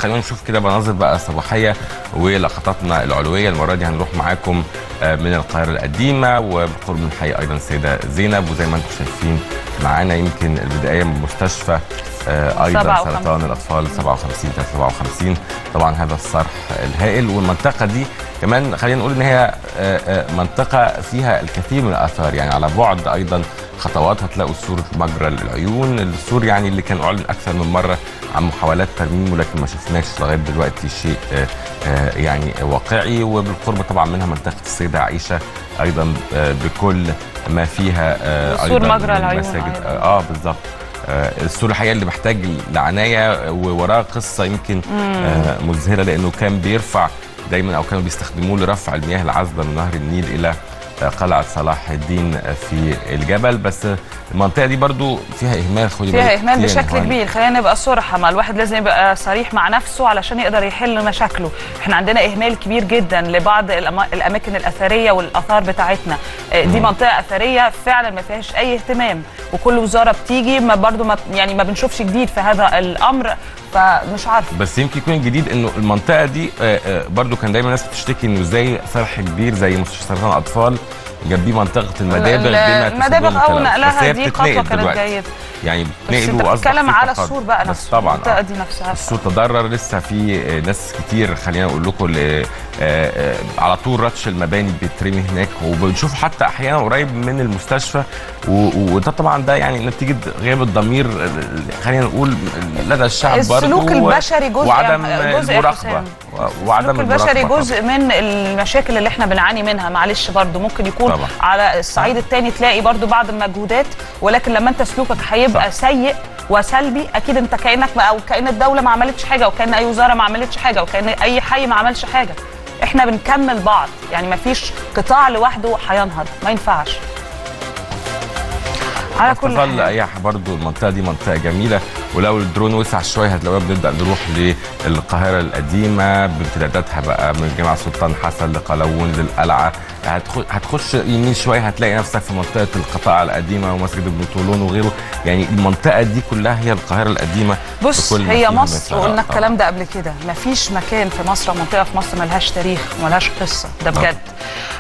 خلينا نشوف كده مناظر بقى صباحيه ولقطاتنا العلويه المره دي هنروح معاكم آه، من القاهره القديمه وبقرب من حي ايضا السيده زينب وزي ما انتم شايفين معانا يمكن البدايه من مستشفى آه، ايضا 57. سرطان الاطفال 57 57 طبعا هذا الصرح الهائل والمنطقه دي كمان خلينا نقول ان هي آه، آه، منطقه فيها الكثير من الاثار يعني على بعد ايضا خطوات هتلاقوا السور مجرى العيون السور يعني اللي كان اعلن اكثر من مره عن محاولات ترميمه لكن ما شفناش لغايه دلوقتي شيء آه، آه، يعني واقعي وبالقرب طبعا منها منطقه السيده عائشه ايضا آه، بكل ما فيها آه، وسور ايضا مجرى من العيون مساجد أيضاً. اه آه، بالظبط آه، السور الحقيقه اللي محتاج لعنايه ووراه قصه يمكن آه، مذهله لانه كان بيرفع دايما او كانوا بيستخدموه لرفع المياه العذبه من نهر النيل الى آه، قلعه صلاح الدين في الجبل بس المنطقه دي برضو فيها اهمال خدي فيها بالك اهمال كتير يا بشكل نهوان. كبير خلينا نبقى صراحه ما الواحد لازم يبقى صريح مع نفسه علشان يقدر يحل مشاكله احنا عندنا اهمال كبير جدا لبعض الأما- الاماكن الاثريه والاثار بتاعتنا آه، دي منطقه اثريه فعلا ما فيهاش اي اهتمام وكل وزاره بتيجي ما برضو ما يعني ما بنشوفش جديد في هذا الامر فمش عارفه بس يمكن يكون الجديد انه المنطقه دي آه، آه، برضو كان دايما الناس بتشتكي انه ازاي صرح كبير زي مستشفى سرطان الاطفال جنبيه منطقه المدابغ ال- بما المدابغ تسببه او التلوث. بس نقلها هي دي بتتنقل خطوه كانت دلوقتي. جيده يعني بس بتنقل انت واصبح بتتكلم في على تقدم. السور بقى بس نفسه طبعا المنطقه آه. دي نفسها السور تضرر لسه في آه، ناس كتير خلينا اقول لكم ل- آه، آه، على طول رطش المباني بيترمي هناك وبنشوف حتى احيانا قريب من المستشفى و- و- وده طبعا ده يعني نتيجه غياب الضمير آه، خلينا نقول لدى الشعب برضه السلوك و- البشري جزء وعدم يا- جزء يا المراقبه حسام. و- وعدم السلوك البشري المراقبة جزء من المشاكل اللي احنا بنعاني منها معلش برضو ممكن يكون طبعا. على الصعيد التاني تلاقي برضو بعض المجهودات ولكن لما انت سلوكك هيبقى صح. سيء وسلبي اكيد انت كانك ما او كان الدوله ما عملتش حاجه وكان اي وزاره ما عملتش حاجه وكان اي حي ما عملش حاجه احنا بنكمل بعض يعني ما فيش قطاع لوحده هينهض ما ينفعش على كل تظل حال اي برضو المنطقه دي منطقه جميله ولو الدرون وسع شويه هتلاقوها بنبدا نروح للقاهره القديمه بامتداداتها بقى من جامع سلطان حسن لقلاوون للقلعه هتخ- هتخش يمين شويه هتلاقي نفسك في منطقه القطاع القديمه ومسجد ابن طولون وغيره يعني المنطقه دي كلها هي القاهره القديمه بص بكل ما هي فيها مصر مثلا. وقلنا آه. الكلام ده قبل كده مفيش مكان في مصر أو منطقه في مصر ملهاش تاريخ وملهاش قصه ده بجد